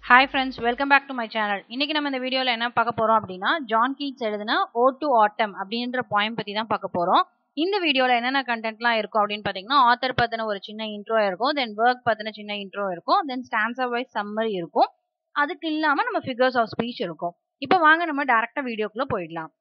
hi friends welcome back to my channel இன்னைக்கு நம்ம இந்த வீடியோவில் என்ன பார்க்க போறோம் அப்படின்னா ஜான் கீட்ஸ் எழுதின ஓ டு ஆட்டம் அப்படின்ற பாயிண்ட் பற்றி தான் பார்க்க போறோம் இந்த வீடியோவில் என்னென்ன கண்டென்ட்லாம் இருக்கும் அப்படின்னு பார்த்தீங்கன்னா ஆத்தர் பற்றின ஒரு சின்ன இன்ட்ரோ இருக்கும் தென் ஒர்க் பற்றின சின்ன இன்ட்ரோ இருக்கும் தென் ஸ்டான்ஸா வைஸ் சம்மரி இருக்கும் அதுக்கு இல்லாமல் நம்ம ஃபிகர்ஸ் ஆஃப் ஸ்பீச் இருக்கும் இப்போ வாங்க நம்ம டேரெக்டாக வீடியோக்குள்ளே போயிடலாம்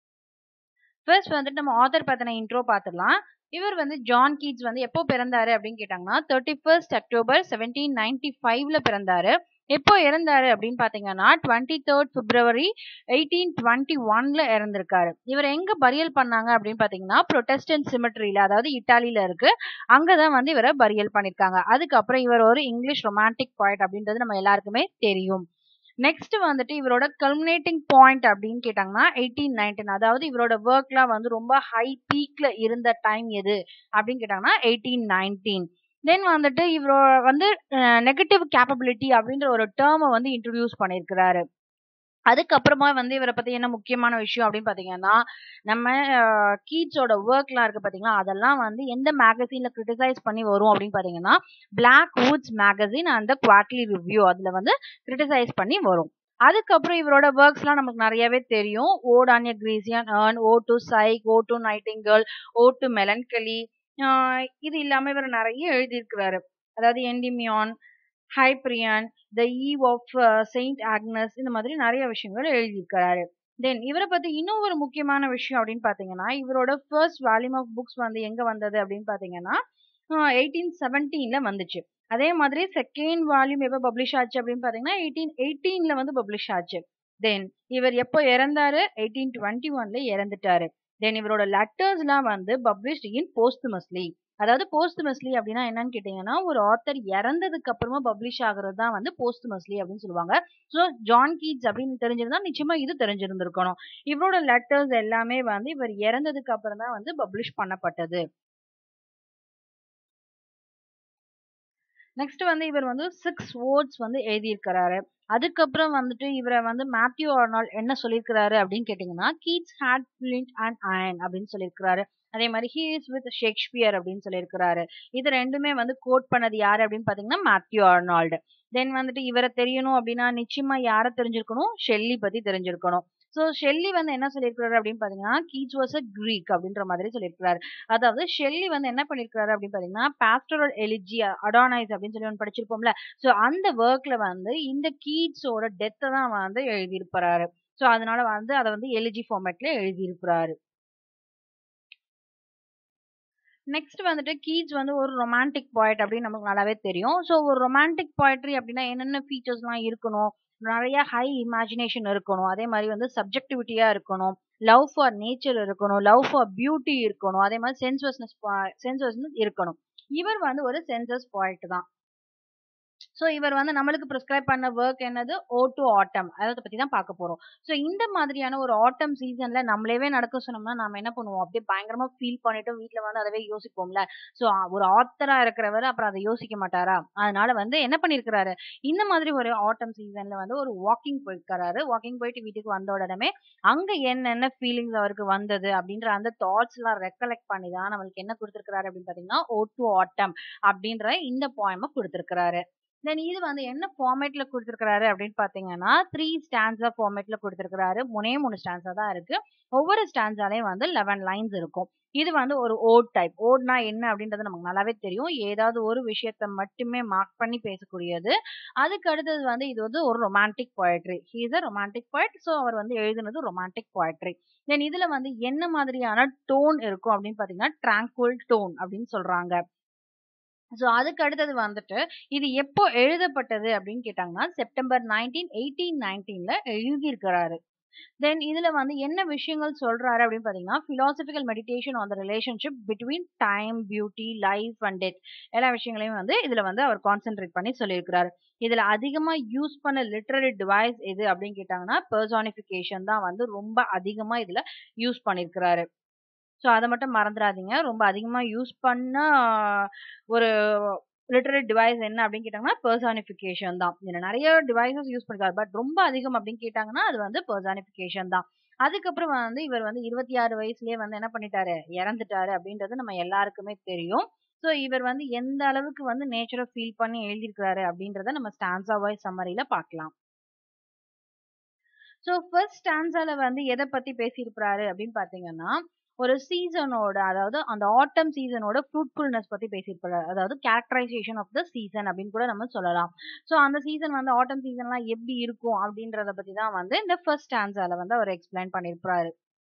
ஃபர்ஸ்ட் வந்துட்டு நம்ம ஆத்தர் பற்றின இன்ட்ரோ பார்த்துடலாம் இவர் வந்து ஜான் கீட்ஸ் வந்து எப்போ பிறந்தாரு அப்படின்னு கேட்டாங்கன்னா thirty first October seventeen ninety ஃபைவ்ல பிறந்தாரு எப்போ இறந்தாரு அப்படின்னு பாத்தீங்கன்னா twenty third February eighteen twenty ஒன்ல இறந்திருக்காரு இவர் எங்க பரியல் பண்ணாங்க அப்படின்னு பாத்தீங்கன்னா ப்ரொட்டஸ்டன்ட் சிமெட்ரியில அதாவது இட்டாலியில இருக்கு அங்கதான் வந்து இவரை பரியல் பண்ணிருக்காங்க அதுக்கப்புறம் இவர் ஒரு இங்கிலீஷ் ரொமான்டிக் பாயிண்ட் அப்படின்றது நம்ம எல்லாருக்குமே தெரியும் நெக்ஸ்ட் வந்துட்டு இவரோட கல்மினேட்டிங் பாயிண்ட் அப்படின்னு கேட்டாங்கன்னா எயிட்டீன் நைன்டீன் அதாவது இவரோட ஒர்க்லாம் வந்து ரொம்ப ஹை பீக்ல இருந்த டைம் எது அப்படின்னு கேட்டாங்கன்னா எயிட்டீன் நைன்டீன் தென் வந்துட்டு இவரோ வந்து நெகட்டிவ் கேப்பபிலிட்டி அப்படின்ற ஒரு டேர்மை வந்து இன்ட்ரடியூஸ் பண்ணியிருக்கிறாரு அதுக்கப்புறமா வந்து இவரை பத்தி என்ன முக்கியமான விஷயம் அப்படின்னு பாத்தீங்கன்னா நம்ம கீட்ஸோட ஒர்க்லாம் இருக்கு பாத்தீங்களா அதெல்லாம் வந்து எந்த மேகசின்ல கிரிட்டிசைஸ் பண்ணி வரும் அப்படின்னு பாத்தீங்கன்னா Blackwood's magazine and quarterly review அதுல வந்து கிரிட்டிசைஸ் பண்ணி வரும் அதுக்கப்புறம் இவரோட ஒர்க்ஸ்லாம் நமக்கு நிறையவே தெரியும் ode on a Grecian urn ode to Psyche ode to nightingale ode to melancholy இது இல்லாம இவர் நிறைய எழுதியிருக்கிறாரு அதாவது Endymion Hyperion the eve of saint Agnes இந்த மாதிரி நிறைய விஷயங்கள் எழுதியிருக்கிறாரு தென் இவரை பத்தி இன்னும் ஒரு முக்கியமான விஷயம் அப்படின்னு பாத்தீங்கன்னா இவரோட ஃபர்ஸ்ட் வால்யூம் ஆஃப் புக்ஸ் வந்து எங்க வந்தது அப்படின்னு பாத்தீங்கன்னா எயிட்டீன் செவன்டீன்ல வந்துச்சு அதே மாதிரி செகண்ட் வால்யூம் எப்போ பப்ளிஷ் ஆச்சு அப்படின்னு பாத்தீங்கன்னா எயிட்டீன் எயிட்டீன்ல வந்து பப்ளிஷ் ஆச்சு தென் இவர் எப்போ இறந்தாரு எயிட்டீன் டுவெண்ட்டி ஒன்ல இறந்துட்டாரு தென் இவரோட லெட்டர்ஸ்லாம் வந்து பப்ளிஷ்ட் இன் போஸ்துமஸ்லி அதாவது போஸ்துமஸ்லி அப்படின்னா என்னன்னு கேட்டீங்கன்னா ஒரு ஆத்தர் இறந்ததுக்கு அப்புறமா பப்ளிஷ் ஆகுறது தான் வந்து போஸ்துமஸ்லி அப்படின்னு சொல்லுவாங்க ஸோ ஜான் கீட்ஸ் அப்படின்னு தெரிஞ்சிருந்தா நிச்சயமா இது தெரிஞ்சிருந்திருக்கணும் இவரோட லெட்டர்ஸ் எல்லாமே வந்து இவர் இறந்ததுக்கு அப்புறம் தான் வந்து பப்ளிஷ் பண்ணப்பட்டது நெக்ஸ்ட் வந்து இவர் வந்து சிக்ஸ் வேர்ட்ஸ் வந்து எழுதியிருக்கிறாரு அதுக்கப்புறம் வந்துட்டு இவரை வந்து மேத்யூ ஆர்னால் என்ன சொல்லியிருக்கிறாரு அப்படின்னு கேட்டீங்கன்னா Keats had flint and iron அப்படின்னு சொல்லியிருக்கிறாரு அதே மாதிரி ஹீ இஸ் வித் ஷேக்ஸ்பியர் அப்படின்னு சொல்லியிருக்கிறாரு இது ரெண்டுமே வந்து கோட் பண்ணது யாரு அப்படின்னு பாத்தீங்கன்னா மேத்யூ ஆர்னால்டு தென் வந்துட்டு இவரை தெரியணும் அப்படின்னா நிச்சயமா யாரை தெரிஞ்சிருக்கணும் ஷெல்லி பத்தி தெரிஞ்சிருக்கணும் ஸோ ஷெல்லி வந்து என்ன சொல்லியிருக்கிறாரு அப்படின்னு பாத்தீங்கன்னா கீச் வாஸ் அ கிரீக் அப்படின்ற மாதிரி சொல்லியிருக்கிறாரு அதாவது ஷெல்லி வந்து என்ன பண்ணிருக்காரு அப்படின்னு பாத்தீங்கன்னா பாஸ்டரல் எலிஜி அடானைஸ் அப்படின்னு சொல்லி ஒன்று படிச்சிருப்போம்ல ஸோ அந்த ஒர்க்ல வந்து இந்த கீட்ஸோட டெத்தை தான் வந்து எழுதியிருப்பாரு ஸோ அதனால வந்து அதை வந்து எலிஜி ஃபார்மேட்ல எழுதியிருக்கிறாரு நெக்ஸ்ட் வந்துட்டு கீட்ஸ் வந்து ஒரு ரொமான்டிக் பாய்ட் அப்படின்னு நமக்கு நல்லாவே தெரியும் ஸோ ஒரு ரொமான்டிக் பாய்ட்ரி அப்படின்னா என்னென்ன ஃபீச்சர்ஸ்லாம் இருக்கணும் நிறைய ஹை இமேஜினேஷன் இருக்கணும் அதே மாதிரி வந்து சப்ஜெக்டிவிட்டியா இருக்கணும் லவ் ஃபார் நேச்சர் இருக்கணும் லவ் ஃபார் பியூட்டி இருக்கணும் அதே மாதிரி சென்சுவஸ்னஸ் சென்சுவஸ்னஸ் இருக்கணும் இவர் வந்து ஒரு சென்சஸ் பாயிண்ட் தான் ஸோ இவர் வந்து நம்மளுக்கு ப்ரிஸ்கிரைப் பண்ண ஒர்க் என்னது ஓ டு ஆட்டம் அதை பத்தி தான் பார்க்க போறோம் ஸோ இந்த மாதிரியான ஒரு ஆட்டம் சீசன்ல நம்மளேவே நடக்க சொன்னோம்னா நம்ம என்ன பண்ணுவோம் அப்படியே பயங்கரமா ஃபீல் பண்ணிட்டு வீட்டுல வந்து அதவே யோசிப்போம்ல ஸோ ஒரு ஆத்தரா இருக்கிறவர் அப்புறம் அதை யோசிக்க மாட்டாரா அதனால வந்து என்ன பண்ணிருக்கிறாரு இந்த மாதிரி ஒரு ஆட்டம் சீசன்ல வந்து ஒரு வாக்கிங் போயிருக்காரு வாக்கிங் போயிட்டு வீட்டுக்கு வந்த உடனே அங்க என்னென்ன ஃபீலிங்ஸ் அவருக்கு வந்தது அப்படின்ற அந்த தாட்ஸ் எல்லாம் ரெக்கலெக்ட் பண்ணி தான் நம்மளுக்கு என்ன கொடுத்துருக்காரு அப்படின்னு பாத்தீங்கன்னா ஓ டு ஆட்டம் அப்படின்ற இந்த பாயமை கொடுத்துருக்காரு தென் இது வந்து என்ன ஃபார்மேட்ல கொடுத்துருக்காரு அப்படின்னு பாத்தீங்கன்னா த்ரீ ஸ்டான்ஸா ஃபார்மேட்ல கொடுத்துருக்காரு மூணே மூணு ஸ்டான்ஸா தான் இருக்கு ஒவ்வொரு ஸ்டான்ஸாலையும் வந்து லெவன் லைன்ஸ் இருக்கும் இது வந்து ஒரு ஓட் டைப் ஓட்னா என்ன அப்படின்றது நமக்கு நல்லாவே தெரியும் ஏதாவது ஒரு விஷயத்த மட்டுமே மார்க் பண்ணி பேசக்கூடியது அதுக்கு அடுத்தது வந்து இது வந்து ஒரு romantic poetry he's a romantic poet so அவர் வந்து எழுதுனது ரொமான்டிக் போயட்ரி தென் இதுல வந்து என்ன மாதிரியான டோன் இருக்கும் அப்படின்னு பாத்தீங்கன்னா ட்ராங்குவல் டோன் அப்படின்னு சொல்றாங்க ஸோ அதுக்கு அடுத்தது வந்துட்டு இது எப்போ எழுதப்பட்டது அப்படின்னு கேட்டாங்கன்னா செப்டம்பர் நைன்டீன் எயிட்டீன் நைன்டீன்ல எழுதியிருக்கிறாரு தென் இதுல வந்து என்ன விஷயங்கள் சொல்றாரு அப்படின்னு பாத்தீங்கன்னா philosophical meditation on the relationship between time beauty life and death எல்லா விஷயங்களையும் வந்து இதுல வந்து அவர் கான்சென்ட்ரேட் பண்ணி சொல்லியிருக்கிறாரு இதுல அதிகமா யூஸ் பண்ண லிட்ரரி டிவைஸ் எது அப்படின்னு கேட்டாங்கன்னா பெர்சானிபிகேஷன் தான் வந்து ரொம்ப அதிகமா இதுல யூஸ் பண்ணிருக்கிறாரு ஸோ அதை மட்டும் மறந்துடாதீங்க ரொம்ப அதிகமாக யூஸ் பண்ண ஒரு லிட்டரரி டிவைஸ் என்ன அப்படின்னு கேட்டாங்கன்னா பெர்சானிஃபிகேஷன் தான் இதில் நிறைய டிவைசஸ் யூஸ் பண்ணிருக்காரு பட் ரொம்ப அதிகம் அப்படின்னு கேட்டாங்கன்னா அது வந்து பெர்சானிஃபிகேஷன் தான் அதுக்கப்புறம் வந்து இவர் வந்து இருபத்தி ஆறு வயசுலயே வந்து என்ன பண்ணிட்டாரு இறந்துட்டாரு அப்படின்றது நம்ம எல்லாருக்குமே தெரியும் ஸோ இவர் வந்து எந்த அளவுக்கு வந்து நேச்சரை ஃபீல் பண்ணி எழுதியிருக்கிறாரு அப்படின்றத நம்ம ஸ்டான்ஸா வாய்ஸ் சம்மரியில பார்க்கலாம் ஸோ ஃபர்ஸ்ட் ஸ்டான்ஸால வந்து எதை பத்தி பேசியிருக்கிறாரு அப்படின்னு பாத்தீங்கன்னா ஒரு சீசனோட அதாவது அந்த ஆட்டம் சீசனோட ஃப்ரூட்ஃபுல்னஸ் பத்தி பேசியிருப்பாரு அதாவது கேரக்டரைசேஷன் ஆஃப் த சீசன் அப்படின்னு கூட நம்ம சொல்லலாம் ஸோ அந்த சீசன் வந்து ஆட்டம் சீசன்லாம் எப்படி இருக்கும் அப்படின்றத பத்தி தான் வந்து இந்த ஃபர்ஸ்ட் ஸ்டான்ஸால வந்து அவர் எக்ஸ்பிளைன் பண்ணியிருப்பாரு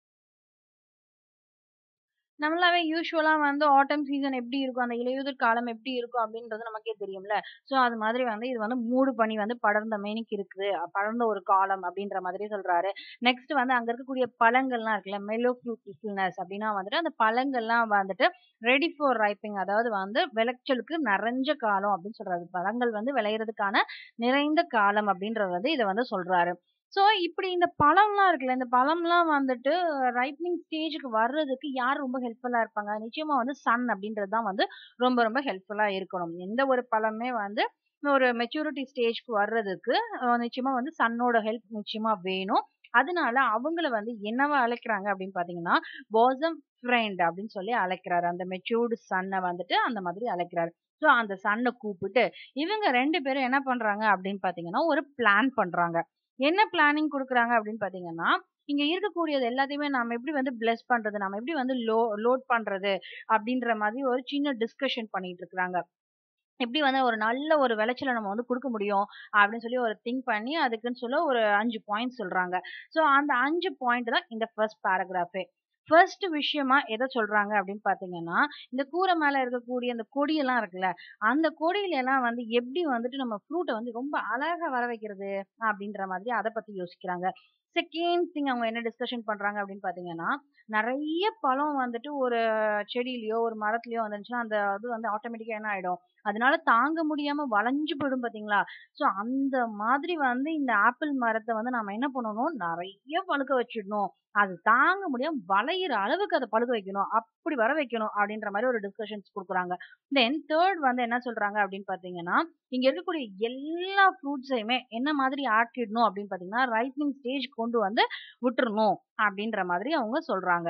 நம்மளாவே யூஸ்வலா வந்து ஆட்டம் சீசன் எப்படி இருக்கும் அந்த இலையுதிர் காலம் எப்படி இருக்கும் அப்படின்றது நமக்கே தெரியும்ல ஸோ அது மாதிரி வந்து இது வந்து மூடு பனி வந்து படர்ந்த மேனிக்கு இருக்குது படர்ந்த ஒரு காலம் அப்படின்ற மாதிரி சொல்றாரு நெக்ஸ்ட் வந்து அங்க இருக்கக்கூடிய பழங்கள்லாம் இருக்குல்ல மெலோ ஃப்ரூட்ஃபுல்னஸ் அப்படின்னா வந்துட்டு அந்த பழங்கள்லாம் வந்துட்டு ரெடி ஃபார் ரைப்பிங் அதாவது வந்து விளைச்சலுக்கு நிறைஞ்ச காலம் அப்படின்னு சொல்றாரு பழங்கள் வந்து விளையிறதுக்கான நிறைந்த காலம் அப்படின்றது வந்து இதை வந்து சொல்றாரு ஸோ இப்படி இந்த பழம்லாம் இருக்குல்ல இந்த பழம்லாம் வந்துட்டு ரைப்னிங் ஸ்டேஜுக்கு வர்றதுக்கு யார் ரொம்ப ஹெல்ப்ஃபுல்லா இருப்பாங்க நிச்சயமா வந்து சன் அப்படின்றது தான் வந்து ரொம்ப ரொம்ப ஹெல்ப்ஃபுல்லா இருக்கணும் எந்த ஒரு பழமே வந்து ஒரு மெச்சூரிட்டி ஸ்டேஜ்க்கு வர்றதுக்கு நிச்சயமா வந்து சன்னோட ஹெல்ப் நிச்சயமா வேணும் அதனால அவங்கள வந்து என்னவா அழைக்கிறாங்க அப்படின்னு பாத்தீங்கன்னா பாசம் ஃப்ரெண்ட் அப்படின்னு சொல்லி அழைக்கிறாரு அந்த மெச்சூர்டு சன்னை வந்துட்டு அந்த மாதிரி அழைக்கிறாரு ஸோ அந்த சன்னை கூப்பிட்டு இவங்க ரெண்டு பேரும் என்ன பண்றாங்க அப்படின்னு பாத்தீங்கன்னா ஒரு பிளான் பண்றாங்க என்ன பிளானிங் கொடுக்குறாங்க அப்படின்னு பாத்தீங்கன்னா இங்க இருக்கக்கூடியது எல்லாத்தையுமே நாம எப்படி வந்து பிளஸ் பண்றது நம்ம எப்படி வந்து லோ லோட் பண்றது அப்படின்ற மாதிரி ஒரு சின்ன டிஸ்கஷன் பண்ணிட்டு இருக்கிறாங்க எப்படி வந்து ஒரு நல்ல ஒரு விளைச்சலை நம்ம வந்து கொடுக்க முடியும் அப்படின்னு சொல்லி ஒரு திங்க் பண்ணி அதுக்குன்னு சொல்ல ஒரு அஞ்சு பாயிண்ட் சொல்றாங்க ஸோ அந்த அஞ்சு பாயிண்ட் தான் இந்த ஃபர்ஸ்ட் பேராகிராஃபே ஃபர்ஸ்ட் விஷயமா எதை சொல்றாங்க அப்படின்னு பாத்தீங்கன்னா இந்த கூரை மேல இருக்கக்கூடிய அந்த கொடியெல்லாம் இருக்குல்ல அந்த கொடியில எல்லாம் வந்து எப்படி வந்துட்டு நம்ம ஃப்ரூட்டை வந்து ரொம்ப அழகா வர வைக்கிறது அப்படின்ற மாதிரி அதை பத்தி யோசிக்கிறாங்க செகண்ட் திங் அவங்க என்ன டிஸ்கஷன் பண்றாங்க அப்படின்னு பாத்தீங்கன்னா நிறைய பழம் வந்துட்டு ஒரு செடியிலயோ ஒரு மரத்துலயோ வந்துருச்சுன்னா அந்த அது வந்து ஆட்டோமேட்டிக்கா என்ன ஆயிடும் அதனால தாங்க முடியாம வளைஞ்சு போயிடும் பாத்தீங்களா சோ அந்த மாதிரி வந்து இந்த ஆப்பிள் மரத்தை வந்து நம்ம என்ன பண்ணணும் நிறைய பழுக்க வச்சிடணும் அது தாங்க முடியாம வளையிற அளவுக்கு அதை பழுக்க வைக்கணும் அப்படி வர வைக்கணும் அப்படின்ற மாதிரி ஒரு டிஸ்கஷன்ஸ் கொடுக்குறாங்க தென் தேர்ட் வந்து என்ன சொல்றாங்க அப்படின்னு பாத்தீங்கன்னா இங்க இருக்கக்கூடிய எல்லா ஃப்ரூட்ஸையுமே என்ன மாதிரி ஆக்கிடணும் அப்படின்னு பாத்தீங்கன்னா ரைட்னிங் ஸ்டேஜ் கொண்டு வந்து விட்டுறணும் அப்படின்ற மாதிரி அவங்க சொல்றாங்க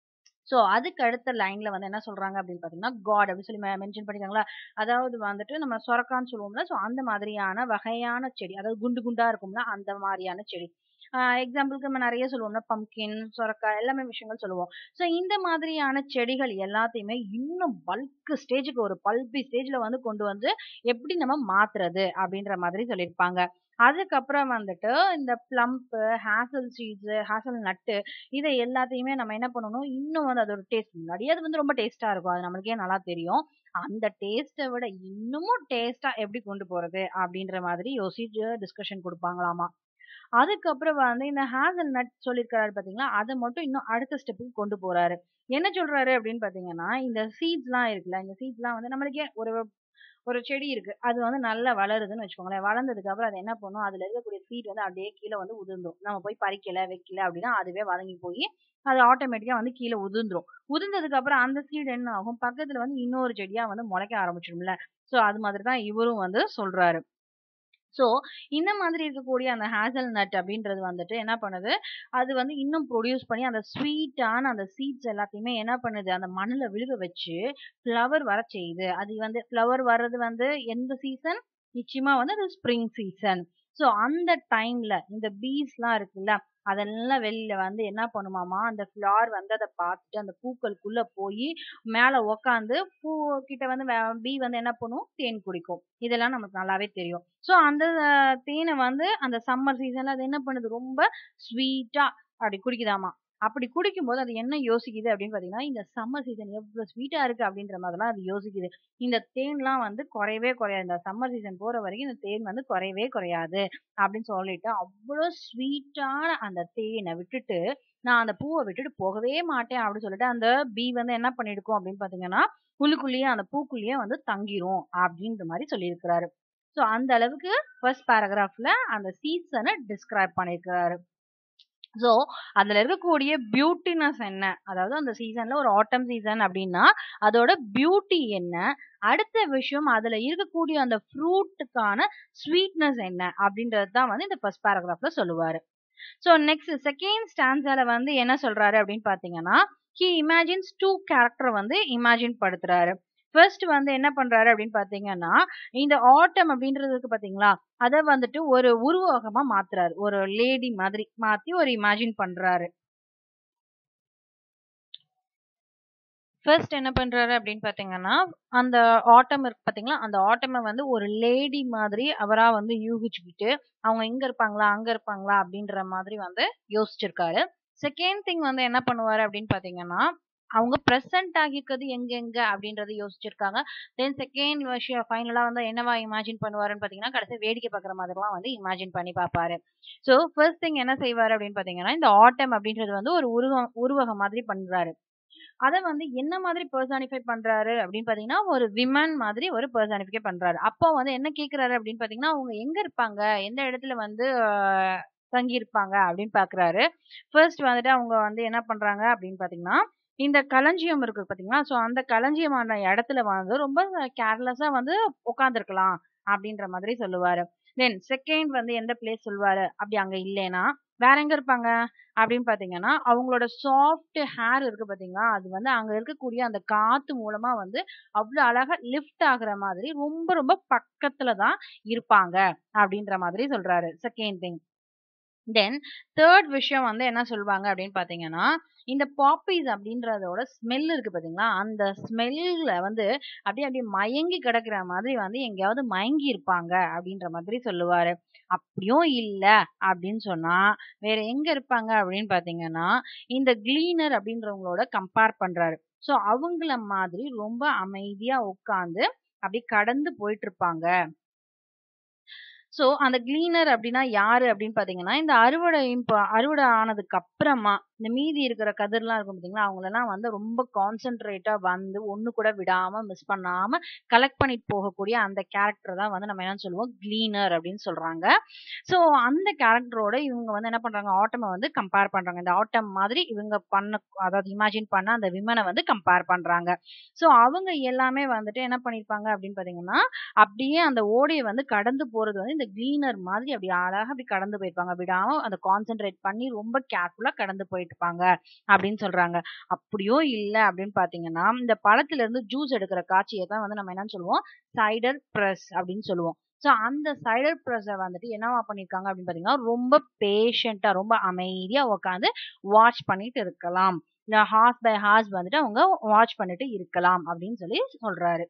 ஸோ அதுக்கு அடுத்த லைன்ல வந்து என்ன சொல்றாங்க அப்படின்னு பாத்தீங்கன்னா காட் அப்படின்னு சொல்லி மென்ஷன் பண்ணிருக்காங்களா அதாவது வந்துட்டு நம்ம சொரக்கான்னு சொல்லுவோம்ல ஸோ அந்த மாதிரியான வகையான செடி அதாவது குண்டு குண்டா இருக்கும்ல அந்த மாதிரியான செடி எக்ஸாம்பிளுக்கு நம்ம நிறைய சொல்லுவோம்னா பம்கின் சொரக்காய் எல்லாமே விஷயங்கள் சொல்லுவோம் ஸோ இந்த மாதிரியான செடிகள் எல்லாத்தையுமே இன்னும் பல்க் ஸ்டேஜுக்கு ஒரு பல்பி ஸ்டேஜ்ல வந்து கொண்டு வந்து எப்படி நம்ம மாத்துறது அப்படின்ற மாதிரி சொல்லியிருப்பாங்க அதுக்கப்புறம் வந்துட்டு இந்த பிளம்ப் ஹேசல் சீட்ஸ் ஹேசல் நட்டு இதை எல்லாத்தையுமே நம்ம என்ன பண்ணணும் இன்னும் வந்து அதோட டேஸ்ட் முன்னாடியே அது வந்து ரொம்ப டேஸ்டா இருக்கும் அது நம்மளுக்கே நல்லா தெரியும் அந்த டேஸ்ட்டை விட இன்னமும் டேஸ்டா எப்படி கொண்டு போறது அப்படின்ற மாதிரி யோசிச்சு டிஸ்கஷன் கொடுப்பாங்களாமா அதுக்கப்புறம் வந்து இந்த ஹேசல் நட் சொல்லியிருக்காரு பாத்தீங்களா அதை மட்டும் இன்னும் அடுத்த ஸ்டெப்புக்கு கொண்டு போறாரு என்ன சொல்றாரு அப்படின்னு பாத்தீங்கன்னா இந்த சீட்ஸ்லாம் இருக்குல்ல இந்த சீட்ஸ்லாம் வந்து நம்மளுக்கே ஒரு ஒரு செடி இருக்கு அது வந்து நல்லா வளருதுன்னு வச்சுக்கோங்களேன் வளர்ந்ததுக்கு அப்புறம் அது என்ன பண்ணும் அதுல இருக்கக்கூடிய சீட் வந்து அப்படியே கீழே வந்து உதிர்ந்துரும் நம்ம போய் பறிக்கல வைக்கல அப்படின்னா அதுவே வதங்கி போய் அது ஆட்டோமேட்டிக்கா வந்து கீழே உதிர்ந்துரும் உதிர்ந்ததுக்கு அப்புறம் அந்த சீடு என்ன ஆகும் பக்கத்துல வந்து இன்னொரு செடியா வந்து முளைக்க ஆரம்பிச்சிடும்ல சோ அது மாதிரி தான் இவரும் வந்து சொல்றாரு ஸோ இந்த மாதிரி இருக்கக்கூடிய அந்த ஹேசல் நட் அப்படின்றது வந்துட்டு என்ன பண்ணுது அது வந்து இன்னும் ப்ரொடியூஸ் பண்ணி அந்த ஸ்வீட்டான அந்த சீட்ஸ் எல்லாத்தையுமே என்ன பண்ணுது அந்த மண்ணில் விழுக வச்சு ஃப்ளவர் வர செய்யுது அது வந்து ஃப்ளவர் வர்றது வந்து எந்த சீசன் நிச்சயமா வந்து அது ஸ்ப்ரிங் சீசன் ஸோ அந்த டைம்ல இந்த பீஸ்லாம் இருக்குல்ல அதெல்லாம் வெளியில வந்து என்ன பண்ணுமாமா அந்த ஃப்ளார் வந்து அதை பார்த்துட்டு அந்த பூக்களுக்குள்ள போய் மேல உக்காந்து பூ கிட்ட வந்து பீ வந்து என்ன பண்ணும் தேன் குடிக்கும் இதெல்லாம் நமக்கு நல்லாவே தெரியும் ஸோ அந்த தேனை வந்து அந்த சம்மர் சீசன்ல அது என்ன பண்ணுது ரொம்ப ஸ்வீட்டா அப்படி குடிக்குதாமா அப்படி குடிக்கும்போது அது என்ன யோசிக்குது அப்படின்னு பாத்தீங்கன்னா இந்த சம்மர் சீசன் எவ்வளவு ஸ்வீட்டா இருக்கு அப்படின்ற மாதிரிலாம் அது யோசிக்குது இந்த தேன்லாம் வந்து குறையவே குறையாது இந்த சம்மர் சீசன் போற வரைக்கும் இந்த தேன் வந்து குறையவே குறையாது அப்படின்னு சொல்லிட்டு அவ்வளோ ஸ்வீட்டான அந்த தேனை விட்டுட்டு நான் அந்த பூவை விட்டுட்டு போகவே மாட்டேன் அப்படின்னு சொல்லிட்டு அந்த பீ வந்து என்ன பண்ணிருக்கோம் அப்படின்னு பாத்தீங்கன்னா உள்ளுக்குள்ளேயே அந்த பூக்குள்ளேயே வந்து தங்கிரும் அப்படின்ற மாதிரி சொல்லியிருக்கிறாரு ஸோ அந்த அளவுக்கு ஃபர்ஸ்ட் பேராகிராஃப்ல அந்த சீசனை டிஸ்கிரைப் பண்ணியிருக்கிறாரு ஸோ அதுல இருக்கக்கூடிய பியூட்டினஸ் என்ன அதாவது அந்த சீசன்ல ஒரு ஆட்டம் சீசன் அப்படின்னா அதோட பியூட்டி என்ன அடுத்த விஷயம் அதுல இருக்கக்கூடிய அந்த ஃப்ரூட்டுக்கான ஸ்வீட்னஸ் என்ன அப்படின்றது தான் வந்து இந்த ஃபர்ஸ்ட் பேராகிராஃப்ல சொல்லுவாரு ஸோ நெக்ஸ்ட் செகண்ட் ஸ்டான்ஸால வந்து என்ன சொல்றாரு அப்படின்னு பாத்தீங்கன்னா ஹி இமேஜின்ஸ் டூ கேரக்டர் வந்து இமேஜின் படுத்துறாரு ஃபர்ஸ்ட் வந்து என்ன பண்றாரு அப்படின்னு பாத்தீங்கன்னா இந்த ஆட்டம் அப்படின்றதுக்கு பாத்தீங்களா அத வந்துட்டு ஒரு உருவகமா மாத்துறாரு ஒரு லேடி மாதிரி மாத்தி ஒரு இமேஜின் பண்றாரு ஃபர்ஸ்ட் என்ன பண்றாரு அப்படின்னு பாத்தீங்கன்னா அந்த ஆட்டம் இருக்கு பாத்தீங்களா அந்த ஆட்டமை வந்து ஒரு லேடி மாதிரி அவரா வந்து யூகிச்சுக்கிட்டு அவங்க இங்க இருப்பாங்களா அங்க இருப்பாங்களா அப்படின்ற மாதிரி வந்து யோசிச்சிருக்காரு செகண்ட் திங் வந்து என்ன பண்ணுவாரு அப்படின்னு பாத்தீங்கன்னா அவங்க ப்ரெசென்ட் ஆகிருக்கிறது எங்க எங்க அப்படின்றத யோசிச்சிருக்காங்க தென் செகண்ட் விஷயம் ஃபைனலா வந்து என்னவா இமேஜின் பண்ணுவாருன்னு பாத்தீங்கன்னா கடைசி வேடிக்கை பார்க்குற மாதிரிலாம் வந்து இமேஜின் பண்ணி பார்ப்பாரு ஸோ ஃபர்ஸ்ட் திங் என்ன செய்வாரு அப்படின்னு பாத்தீங்கன்னா இந்த ஆட்டம் அப்படின்றது வந்து ஒரு உருவம் உருவகம் மாதிரி பண்றாரு அதை வந்து என்ன மாதிரி பர்சானிஃபை பண்றாரு அப்படின்னு பாத்தீங்கன்னா ஒரு விமன் மாதிரி ஒரு பர்சானிஃபை பண்றாரு அப்போ வந்து என்ன கேக்குறாரு அப்படின்னு பாத்தீங்கன்னா அவங்க எங்க இருப்பாங்க எந்த இடத்துல வந்து தங்கி இருப்பாங்க அப்படின்னு பாக்குறாரு ஃபர்ஸ்ட் வந்துட்டு அவங்க வந்து என்ன பண்றாங்க அப்படின்னு பாத்தீங்கன்னா இந்த களஞ்சியம் இருக்கு பாத்தீங்களா சோ அந்த களஞ்சியமான இடத்துல வந்து ரொம்ப கேர்லெஸ்ஸா வந்து உட்காந்துருக்கலாம் அப்படின்ற மாதிரி சொல்லுவாரு தென் செகண்ட் வந்து எந்த பிளேஸ் சொல்லுவாரு அப்படி அங்க இல்லைன்னா வேற எங்க இருப்பாங்க அப்படின்னு பாத்தீங்கன்னா அவங்களோட சாஃப்ட் ஹேர் இருக்கு பாத்தீங்களா அது வந்து அங்க இருக்கக்கூடிய அந்த காத்து மூலமா வந்து அவ்வளவு அழகா லிஃப்ட் ஆகுற மாதிரி ரொம்ப ரொம்ப பக்கத்துல தான் இருப்பாங்க அப்படின்ற மாதிரி சொல்றாரு செகண்ட் திங் தென் தேர்ட் விஷயம் வந்து என்ன சொல்லுவாங்க அப்படின்னு பாத்தீங்கன்னா இந்த பாப்பீஸ் அப்படின்றதோட ஸ்மெல் இருக்கு பாத்தீங்களா அந்த ஸ்மெல்ல வந்து அப்படியே அப்படியே மயங்கி கிடக்குற மாதிரி வந்து எங்கேயாவது மயங்கி இருப்பாங்க அப்படின்ற மாதிரி சொல்லுவாரு அப்படியும் இல்ல அப்படின்னு சொன்னா வேற எங்க இருப்பாங்க அப்படின்னு பாத்தீங்கன்னா இந்த கிளீனர் அப்படின்றவங்களோட கம்பேர் பண்றாரு சோ அவங்கள மாதிரி ரொம்ப அமைதியா உட்காந்து அப்படி கடந்து போயிட்டு இருப்பாங்க சோ அந்த கிளீனர் அப்படின்னா யாரு அப்படின்னு பாத்தீங்கன்னா இந்த அறுவடை அறுவடை ஆனதுக்கு அப்புறமா இந்த மீதி இருக்கிற கதிர்லாம் இருக்கும் பாத்தீங்களா அவங்களெல்லாம் வந்து ரொம்ப கான்சென்ட்ரேட்டா வந்து ஒண்ணு கூட விடாம மிஸ் பண்ணாம கலெக்ட் பண்ணிட்டு போகக்கூடிய அந்த கேரக்டர் தான் வந்து நம்ம என்ன சொல்லுவோம் கிளீனர் அப்படின்னு சொல்றாங்க சோ அந்த கேரக்டரோட இவங்க வந்து என்ன பண்றாங்க ஆட்டமை வந்து கம்பேர் பண்றாங்க இந்த ஆட்டம் மாதிரி இவங்க பண்ண அதாவது இமேஜின் பண்ண அந்த விமனை வந்து கம்பேர் பண்றாங்க சோ அவங்க எல்லாமே வந்துட்டு என்ன பண்ணிருப்பாங்க அப்படின்னு பாத்தீங்கன்னா அப்படியே அந்த ஓடையை வந்து கடந்து போறது வந்து இந்த கிளீனர் மாதிரி அப்படி அழகா அப்படி கடந்து போயிருப்பாங்க விடாம அந்த கான்சென்ட்ரேட் பண்ணி ரொம்ப கேர்ஃபுல்லா கடந்து போயிட்டு இருப்பாங்க அப்படின்னு சொல்றாங்க அப்படியும் இல்ல அப்படின்னு பாத்தீங்கன்னா இந்த பழத்துல இருந்து ஜூஸ் எடுக்கிற காட்சியை தான் வந்து நம்ம என்னன்னு சொல்லுவோம் சைடர் பிரஸ் அப்படின்னு சொல்லுவோம் ஸோ அந்த சைடர் ப்ரெஸ்ஸை வந்துட்டு என்னவா பண்ணியிருக்காங்க அப்படின்னு பார்த்தீங்கன்னா ரொம்ப பேஷண்டா ரொம்ப அமைதியா உட்காந்து வாட்ச் பண்ணிட்டு இருக்கலாம் இல்லை ஹார்ஸ் பை ஹார்ஸ் வந்துட்டு அவங்க வாட்ச் பண்ணிட்டு இருக்கலாம் அப்படின்னு சொல்லி சொல்றாரு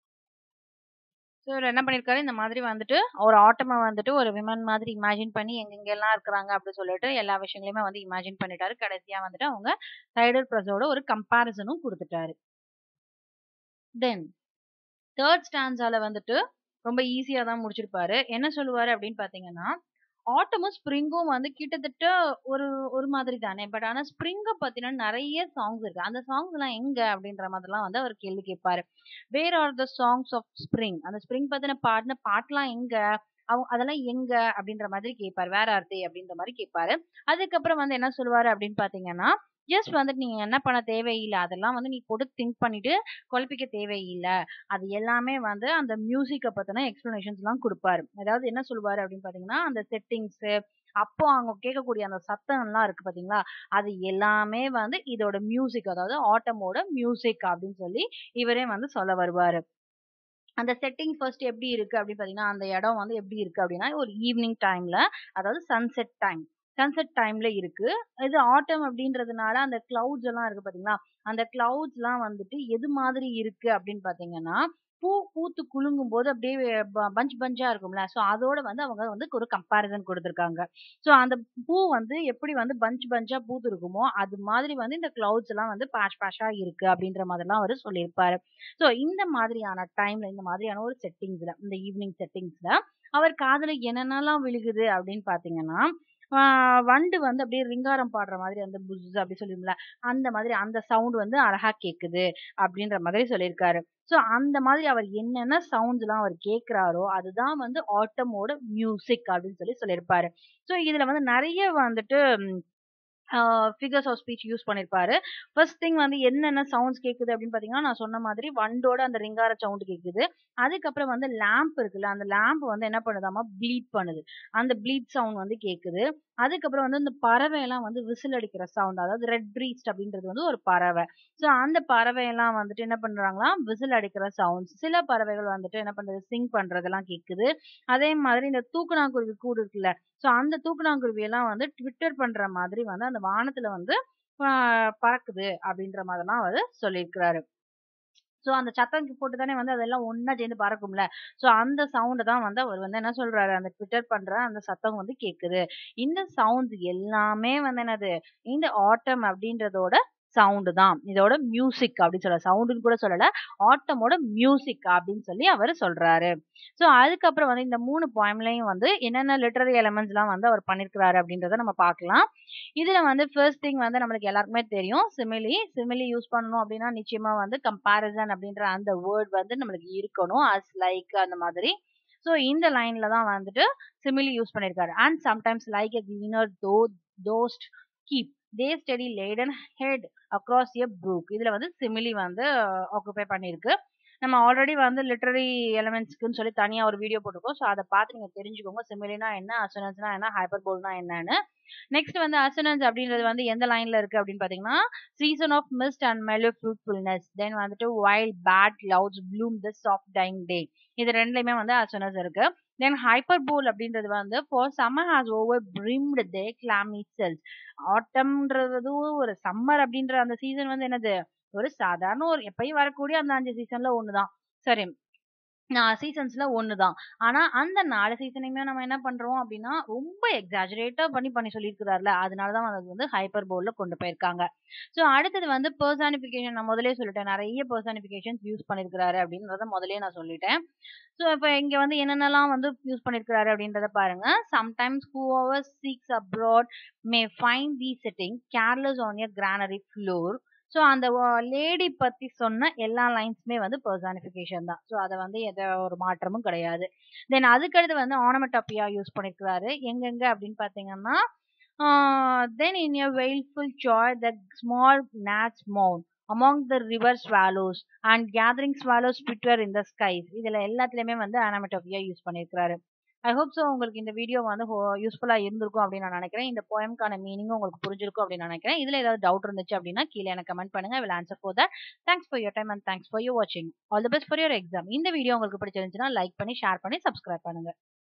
ஸோ இவர் என்ன பண்ணியிருக்காரு இந்த மாதிரி வந்துட்டு ஒரு ஆட்டமை வந்துட்டு ஒரு விமன் மாதிரி இமேஜின் பண்ணி எங்கெங்கெல்லாம் இருக்கிறாங்க அப்படின்னு சொல்லிட்டு எல்லா விஷயங்களையுமே வந்து இமேஜின் பண்ணிட்டாரு கடைசியா வந்துட்டு அவங்க சைடர் ப்ரெஸ்ஸோட ஒரு கம்பாரிசனும் கொடுத்துட்டாரு தென் தேர்ட் ஸ்டான்ஸால வந்துட்டு ரொம்ப ஈஸியா தான் முடிச்சிருப்பாரு என்ன சொல்லுவாரு அப்படின்னு பாத்தீங்கன்னா ஆட்டமும் ஸ்ப்ரிங்கும் வந்து கிட்டத்தட்ட ஒரு ஒரு மாதிரி தானே பட் ஆனா ஸ்ப்ரிங்க பத்தின நிறைய சாங்ஸ் இருக்கு அந்த சாங்ஸ் எல்லாம் எங்க அப்படின்ற மாதிரிலாம் வந்து அவர் கேள்வி கேட்பாரு where are the songs of spring அந்த ஸ்ப்ரிங் பத்தின பாடின பாட்டுலாம் எங்க அவங்க அதெல்லாம் எங்க அப்படின்ற மாதிரி கேட்பாரு வேற ஆர்த்தே அப்படின்ற மாதிரி கேட்பாரு அதுக்கப்புறம் வந்து என்ன சொல்லுவாரு அப்படின்னு பாத்தீங்கன்னா ஜஸ்ட் வந்துட்டு நீங்க என்ன பண்ண தேவையில்லை அதெல்லாம் வந்து நீ போட்டு திங்க் பண்ணிட்டு குழப்பிக்க தேவையில்லை அது எல்லாமே வந்து அந்த மியூசிக்கை பத்தின எக்ஸ்பிளனேஷன்ஸ் எல்லாம் கொடுப்பாரு அதாவது என்ன சொல்லுவாரு அப்படின்னு பாத்தீங்கன்னா அந்த செட்டிங்ஸ் அப்போ அவங்க கேட்கக்கூடிய அந்த சத்தம் எல்லாம் இருக்கு பாத்தீங்களா அது எல்லாமே வந்து இதோட மியூசிக் அதாவது ஆட்டமோட மியூசிக் அப்படின்னு சொல்லி இவரே வந்து சொல்ல வருவாரு அந்த செட்டிங் ஃபர்ஸ்ட் எப்படி இருக்கு அப்படின்னு பாத்தீங்கன்னா அந்த இடம் வந்து எப்படி இருக்கு அப்படின்னா ஒரு ஈவினிங் டைம்ல அதாவது சன்செட் டைம் சன்செட் டைம்ல இருக்கு இது ஆட்டம் அப்படின்றதுனால அந்த கிளவுட்ஸ் எல்லாம் இருக்கு பாத்தீங்களா அந்த கிளவுட்ஸ் எல்லாம் வந்துட்டு எது மாதிரி இருக்கு அப்படின்னு பாத்தீங்கன்னா பூ பூத்து குலுங்கும் போது அப்படியே பஞ்ச் பஞ்சா இருக்கும்ல சோ அதோட வந்து அவங்க வந்து ஒரு கம்பாரிசன் கொடுத்துருக்காங்க சோ அந்த பூ வந்து எப்படி வந்து பஞ்ச் பஞ்சா பூத்து இருக்குமோ அது மாதிரி வந்து இந்த கிளவுட்ஸ் எல்லாம் வந்து பேஷ் பேஷா இருக்கு அப்படின்ற மாதிரிலாம் அவர் சொல்லியிருப்பாரு சோ இந்த மாதிரியான டைம்ல இந்த மாதிரியான ஒரு செட்டிங்ஸ்ல இந்த ஈவினிங் செட்டிங்ஸ்ல அவர் காதுல என்னென்னலாம் விழுகுது அப்படின்னு பாத்தீங்கன்னா வண்டு வந்து அப்படியே ரிங்காரம் பாடுற மாதிரி அந்த புஸ் அப்படி சொல்லுவோம்ல அந்த மாதிரி அந்த சவுண்ட் வந்து அழகா கேக்குது அப்படின்ற மாதிரி சொல்லியிருக்காரு ஸோ அந்த மாதிரி அவர் என்னென்ன சவுண்ட்ஸ் எல்லாம் அவர் கேட்கிறாரோ அதுதான் வந்து ஆட்டமோட மியூசிக் அப்படின்னு சொல்லி சொல்லியிருப்பாரு ஸோ இதுல வந்து நிறைய வந்துட்டு ஃபிகர்ஸ் ஆஃப் ஸ்பீச் யூஸ் பண்ணியிருப்பாரு ஃபர்ஸ்ட் திங் வந்து என்னென்ன சவுண்ட்ஸ் கேட்குது அப்படின்னு பார்த்தீங்கன்னா நான் சொன்ன மாதிரி வண்டோட அந்த ரிங்கார சவுண்ட் கேட்குது அதுக்கப்புறம் வந்து லேம்ப் இருக்குல்ல அந்த லேம்ப் வந்து என்ன பண்ணுதாமா ப்ளீட் பண்ணுது அந்த ப்ளீட் சவுண்ட் வந்து கேட்குது அதுக்கப்புறம் வந்து இந்த பறவை எல்லாம் வந்து விசில் அடிக்கிற சவுண்ட் அதாவது ரெட் ப்ரீஸ்ட் அப்படின்றது வந்து ஒரு பறவை ஸோ அந்த பறவை எல்லாம் வந்துட்டு என்ன பண்றாங்களா விசில் அடிக்கிற சவுண்ட்ஸ் சில பறவைகள் வந்துட்டு என்ன பண்றது சிங் பண்றதெல்லாம் கேட்குது அதே மாதிரி இந்த தூக்குநாங்குருவி கூடு இருக்குல்ல ஸோ அந்த தூக்குநாங்குருவி எல்லாம் வந்து ட்விட்டர் பண்ற மாதிரி வந்து அந்த வானத்துல வந்து பறக்குது அப்படின்ற மாதிரிலாம் அவர் சொல்லியிருக்கிறாரு ஸோ அந்த சத்தம் போட்டு தானே வந்து அதெல்லாம் ஒன்னா சேர்ந்து பறக்கும்ல ஸோ அந்த சவுண்டு தான் வந்து அவர் வந்து என்ன சொல்றாரு அந்த ட்விட்டர் பண்ற அந்த சத்தம் வந்து கேட்குது இந்த சவுண்ட்ஸ் எல்லாமே வந்து என்னது இந்த ஆட்டம் அப்படின்றதோட சவுண்டு தான் இதோட மியூசிக் அப்படின்னு சொல்ல சவுண்டுன்னு கூட சொல்லல ஆட்டமோட மியூசிக் அப்படின்னு சொல்லி அவர் சொல்றாரு ஸோ அதுக்கப்புறம் வந்து இந்த மூணு பாயிண்ட்லையும் வந்து என்னென்ன லிட்டரரி எலமெண்ட்ஸ் எல்லாம் வந்து அவர் பண்ணிருக்கிறாரு அப்படின்றத நம்ம பார்க்கலாம் இதுல வந்து ஃபர்ஸ்ட் திங் வந்து நம்மளுக்கு எல்லாருக்குமே தெரியும் சிமிலி சிமிலி யூஸ் பண்ணணும் அப்படின்னா நிச்சயமா வந்து கம்பேரிசன் அப்படின்ற அந்த வேர்ட் வந்து நம்மளுக்கு இருக்கணும் அஸ் லைக் அந்த மாதிரி ஸோ இந்த லைன்ல தான் வந்துட்டு சிமிலி யூஸ் பண்ணிருக்காரு and sometimes like a gleaner thou dost keep thy steady laden head across a brook இதுல வந்து சிமிலி வந்து ஆக்குபை பண்ணியிருக்கு நம்ம ஆல்ரெடி வந்து லிட்டரரி எலமெண்ட்ஸ்க்குன்னு சொல்லி தனியா ஒரு வீடியோ போட்டிருக்கோம் ஸோ அதை பார்த்து நீங்க தெரிஞ்சுக்கோங்க சிமிலினா என்ன அசனன்ஸ்னா என்ன ஹைப்பர்போல்னா என்னன்னு நெக்ஸ்ட் வந்து அசனன்ஸ் அப்படின்றது வந்து எந்த லைன்ல இருக்கு அப்படின்னு பாத்தீங்கன்னா season of mists and mellow fruitfulness then வந்துட்டு while barred clouds bloom the soft dying day இது ரெண்டுலயுமே வந்து அசனஸ் இருக்கு தென் ஹைப்பர்போல் அப்படின்றது வந்து for summer has over brimmed their clammy cells ஆட்டம்ன்றது ஒரு சம்மர் அப்படின்ற அந்த சீசன் வந்து என்னது ஒரு சாதாரண ஒரு எப்பயும் வரக்கூடிய அந்த அஞ்சு சீசன்ல ஒண்ணுதான் சரி சீசன்ஸ்ல ஒண்ணுதான் ஆனா அந்த நாலு சீசனையுமே நம்ம என்ன பண்றோம் அப்படின்னா ரொம்ப எக்ஸாஜரேட்டா பண்ணி பண்ணி சொல்லியிருக்கிறாருல அதனாலதான் அது வந்து ஹைப்பர் போல்ல கொண்டு போயிருக்காங்க ஸோ அடுத்தது வந்து பர்சானிபிகேஷன் நான் முதலே சொல்லிட்டேன் நிறைய பர்சானிபிகேஷன்ஸ் யூஸ் பண்ணிருக்கிறாரு அப்படின்றத முதலே நான் சொல்லிட்டேன் ஸோ இப்போ இங்க வந்து என்னென்னலாம் வந்து யூஸ் பண்ணிருக்கிறாரு அப்படின்றத பாருங்க sometimes whoever seeks abroad may find thee sitting careless on a granary floor so அந்த லேடி பத்தி சொன்ன எல்லா லைன்ஸுமே வந்து பர்சானிஃபிகேஷன் தான் ஸோ அதை வந்து எந்த ஒரு மாற்றமும் கிடையாது தென் அதுக்கடுத்து வந்து ஆனமெட்டப்பியா யூஸ் பண்ணிருக்கிறாரு எங்கெங்க அப்படின்னு பார்த்தீங்கன்னா then in a wailful choir the small gnats மவுண்ட் among the river swallows and gathering swallows twitter in the skies இதில் எல்லாத்துலேயுமே வந்து ஆனமெட்டோபியா யூஸ் பண்ணியிருக்கிறாரு ஐ ஹோப் ஸோ உங்களுக்கு இந்த வீடியோ வந்து யூஸ்ஃபுல்லாக இருந்திருக்கும் அப்படின்னு நான் நினைக்கிறேன் இந்த போயம்கான மீனிங்கும் உங்களுக்கு புரிஞ்சிருக்கும் அப்படின்னு நினைக்கிறேன் இதில் ஏதாவது டவுட் இருந்துச்சு அப்படின்னா கீழே எனக்கு கமெண்ட் பண்ணுங்க will answer for that thanks for your time and thanks for your வாட்சிங் all the best for your exam இந்த வீடியோ உங்களுக்கு பிடிச்சிருந்துச்சுன்னா லைக் பண்ணி ஷேர் பண்ணி சப்ஸ்கிரைப் பண்ணுங்க